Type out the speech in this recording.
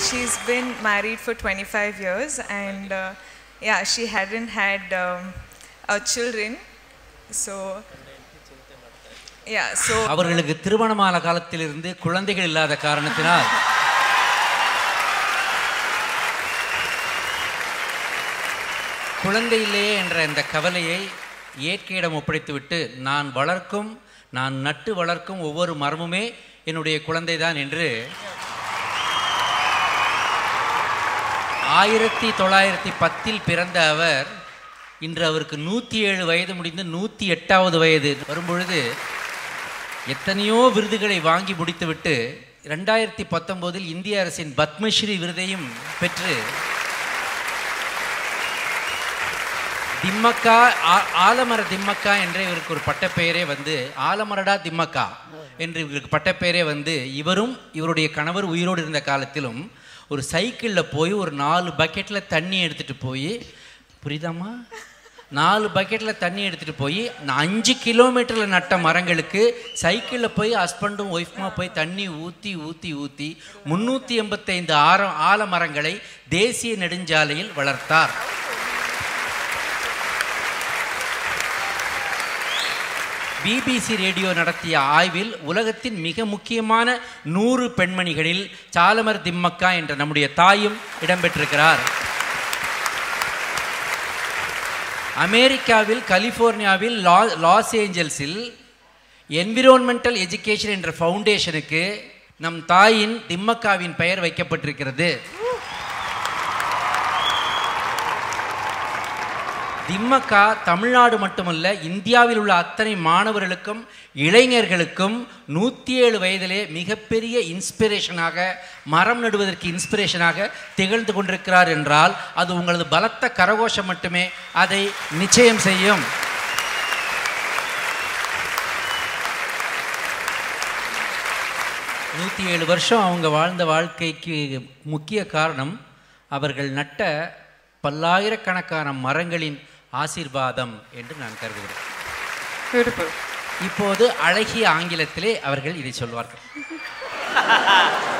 she's been married for 25 years and uh, yeah, she hadn't had um, uh, children. So, yeah, so அவர்களுக்கு திருமணமான காலத்திலிருந்து குழந்தைகள் இல்லாத காரணத்தினால் குழந்தை இல்லையே என்ற இந்த கவலையை இயற்கையிடம் ஒப்படைத்துவிட்டு நான் வளர்க்கும் நான் நட்டு வளர்க்கும் ஒவ்வொரு மரமுமே என்னுடைய குழந்தைதான் என்று ஆயிரத்தி தொள்ளாயிரத்தி பத்தில் பிறந்த அவர் இன்று அவருக்கு நூற்றி ஏழு வயது முடிந்து நூற்றி எட்டாவது வயது வரும்பொழுது எத்தனையோ விருதுகளை வாங்கி முடித்துவிட்டு ரெண்டாயிரத்தி பத்தொம்போதில் இந்திய அரசின் பத்மஸ்ரீ விருதையும் பெற்று திம்மக்கா ஆ- ஆலமர திம்மக்கா என்ற இவருக்கு ஒரு பட்டப்பெயரே வந்து ஆலமரடா திம்மக்கா என்று இவருக்கு பட்டப்பெயரே வந்து இவரும் இவருடைய கணவர் உயிரோடு இருந்த காலத்திலும் ஒரு சைக்கிளில் போய் ஒரு நாலு பக்கெட்டில் தண்ணி எடுத்துகிட்டு போய் புரியுதாம்மா நாலு பக்கெட்டில் தண்ணி எடுத்துகிட்டு போய் நான் அஞ்சு கிலோமீட்டரில் நட்ட மரங்களுக்கு சைக்கிளில் போய் ஹஸ்பண்டும் ஒய்ஃபுமா போய் தண்ணி ஊற்றி ஊற்றி ஊற்றி முந்நூற்றி எண்பத்தைந்து ஆரம் ஆலமரங்களை தேசிய நெடுஞ்சாலையில் வளர்த்தார் பிபிசி ரேடியோ நடத்திய ஆய்வில் உலகத்தின் மிக முக்கியமான நூறு பெண்மணிகளில் சாலமர் திம்மக்கா என்ற நம்முடைய தாயும் இடம்பெற்றிருக்கிறார் அமெரிக்காவில் கலிஃபோர்னியாவில் லா லாஸ் ஏஞ்சல்ஸில் என்விரான்மெண்டல் எஜுகேஷன் என்ற ஃபவுண்டேஷனுக்கு நம் தாயின் திம்மக்காவின் பெயர் வைக்கப்பட்டிருக்கிறது திம்மக்கா தமிழ்நாடு மட்டுமல்ல இந்தியாவில் உள்ள அத்தனை மாணவர்களுக்கும் இளைஞர்களுக்கும் நூற்றி ஏழு வயதிலே மிகப்பெரிய இன்ஸ்பிரேஷனாக மரம் நடுவதற்கு இன்ஸ்பிரேஷனாக திகழ்ந்து கொண்டிருக்கிறார் என்றால் அது உங்களது பலத்த கரகோஷம் மட்டுமே அதை நிச்சயம் செய்யும் நூற்றி ஏழு வருஷம் அவங்க வாழ்ந்த வாழ்க்கைக்கு முக்கிய காரணம் அவர்கள் நட்ட பல்லாயிரக்கணக்கான மரங்களின் ஆசீர்வாதம் என்று நான் கருதுகிறேன் beautiful. இப்போது அழகிய ஆங்கிலத்திலே அவர்கள் இதை சொல்வார்கள்